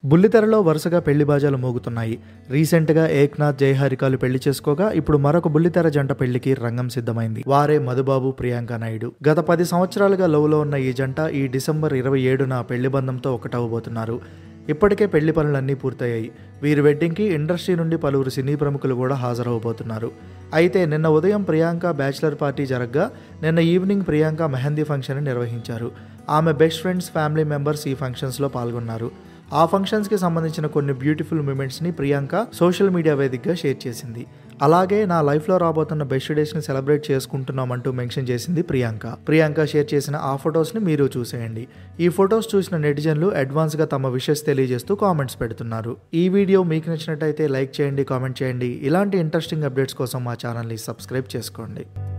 బుల్లితెరలో వరుసగా పెళ్లి బాజాలు మోగుతున్నాయి రీసెంట్గా ఏక్నాథ్ జయహారికాలు పెళ్లి చేసుకోగా ఇప్పుడు మరొక బుల్లితెర జంట పెళ్లికి రంగం సిద్ధమైంది వారే మధుబాబు ప్రియాంక నాయుడు గత పది సంవత్సరాలుగా లవ్లో ఉన్న ఈ జంట ఈ డిసెంబర్ ఇరవై ఏడున పెళ్లి బంధంతో ఒకటవబోతున్నారు ఇప్పటికే పెళ్లి పనులన్నీ పూర్తయ్యాయి వీరి వెడ్డింగ్కి ఇండస్ట్రీ నుండి పలువురు సినీ ప్రముఖులు కూడా హాజరవబోతున్నారు అయితే నిన్న ఉదయం ప్రియాంక బ్యాచిలర్ పార్టీ జరగగా నిన్న ఈవినింగ్ ప్రియాంక మెహందీ ఫంక్షన్ నిర్వహించారు ఆమె బెస్ట్ ఫ్రెండ్స్ ఫ్యామిలీ మెంబర్స్ ఈ ఫంక్షన్స్లో పాల్గొన్నారు ఆ ఫంక్షన్స్కి సంబంధించిన కొన్ని బ్యూటిఫుల్ మూమెంట్స్ని ప్రియాంక సోషల్ మీడియా వేదికగా షేర్ చేసింది అలాగే నా లైఫ్లో రాబోతున్న బెస్ట్ డేస్ని సెలబ్రేట్ చేసుకుంటున్నామంటూ మెన్షన్ చేసింది ప్రియాంక ప్రియాంక షేర్ చేసిన ఆ ఫొటోస్ని మీరు చూసేయండి ఈ ఫొటోస్ చూసిన నెటిజన్లు అడ్వాన్స్గా తమ విషెస్ తెలియజేస్తూ కామెంట్స్ పెడుతున్నారు ఈ వీడియో మీకు నచ్చినట్టయితే లైక్ చేయండి కామెంట్ చేయండి ఇలాంటి ఇంట్రెస్టింగ్ అప్డేట్స్ కోసం మా ఛానల్ని సబ్స్క్రైబ్ చేసుకోండి